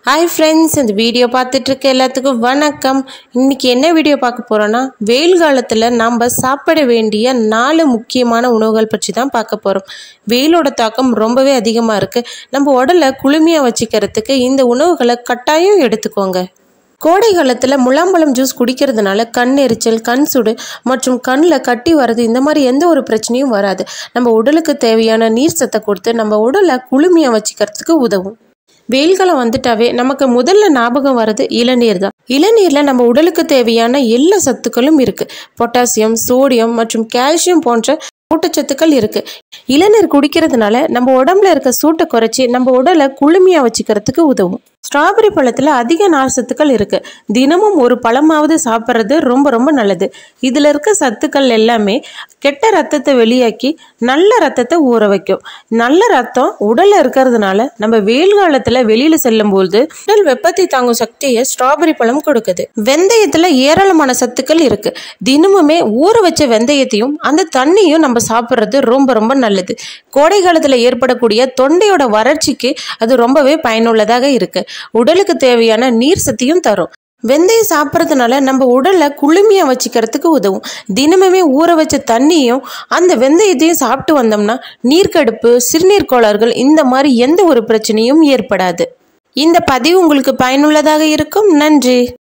hi friends இந்த video பார்த்துட்டு இருக்க எல்லாத்துக்கும் வணக்கம் இன்னைக்கு என்ன வீடியோ பார்க்க போகிறோன்னா வெயில் காலத்தில் நம்ம சாப்பிட வேண்டிய நாலு முக்கியமான உணவுகள் பற்றி தான் பார்க்க போகிறோம் வெயிலோட தாக்கம் ரொம்பவே அதிகமாக இருக்குது நம்ம உடலை குளுமையாக வச்சுக்கிறதுக்கு இந்த உணவுகளை கட்டாயம் எடுத்துக்கோங்க கோடை காலத்தில் முலாம்பழம் ஜூஸ் குடிக்கிறதுனால கண் எரிச்சல் கண் சுடு மற்றும் கண்ணில் கட்டி வர்றது இந்த மாதிரி எந்த ஒரு பிரச்சனையும் வராது நம்ம உடலுக்கு தேவையான நீர் சத்தை கொடுத்து நம்ம உடலை குளுமையாக வச்சுக்கிறதுக்கு உதவும் வெயில் காலம் வந்துட்டாவே நமக்கு முதல்ல ஞாபகம் வர்றது இளநீர் தான் இளநீர்ல நம்ம உடலுக்கு தேவையான எல்லா சத்துக்களும் இருக்கு பொட்டாசியம் சோடியம் மற்றும் கால்சியம் போன்ற ஊட்டச்சத்துக்கள் இருக்கு இளநீர் குடிக்கிறதுனால நம்ம உடம்புல இருக்க சூட்டை குறைச்சி நம்ம உடலை குளுமையா வச்சுக்கிறதுக்கு உதவும் ஸ்ட்ராபெரி பழத்துல அதிக நார் சத்துக்கள் இருக்கு தினமும் ஒரு பழமாவது சாப்பிட்றது ரொம்ப ரொம்ப நல்லது இதுல இருக்க சத்துக்கள் எல்லாமே கெட்ட ரத்தத்தை வெளியாக்கி நல்ல ரத்தத்தை ஊற வைக்கும் நல்ல ரத்தம் உடல்ல இருக்கிறதுனால நம்ம வெயில் காலத்துல வெளியில செல்லும் போது உடல் வெப்பத்தை தாங்கும் சக்தியை ஸ்ட்ராபெரி பழம் கொடுக்குது வெந்தயத்துல ஏராளமான சத்துக்கள் இருக்கு தினமுமே ஊற வச்ச வெந்தயத்தையும் அந்த தண்ணியும் நம்ம சாப்பிட்றது ரொம்ப ரொம்ப நல்லது கோடை காலத்துல ஏற்படக்கூடிய தொண்டையோட வறட்சிக்கு அது ரொம்பவே பயனுள்ளதாக இருக்கு உடலுக்கு தேவையான நீர் சத்தையும் தரும் வெந்தயம் சாப்பிட்றதுனால நம்ம உடலை குளுமையாக வச்சுக்கிறதுக்கு உதவும் தினமுமே ஊற வச்ச தண்ணியும் அந்த வெந்தயத்தையும் சாப்பிட்டு வந்தோம்னா நீர்க்கடுப்பு சிறுநீர் கோளாறுகள் இந்த மாதிரி எந்த ஒரு பிரச்சனையும் ஏற்படாது இந்த பதிவு உங்களுக்கு பயனுள்ளதாக இருக்கும் நன்றி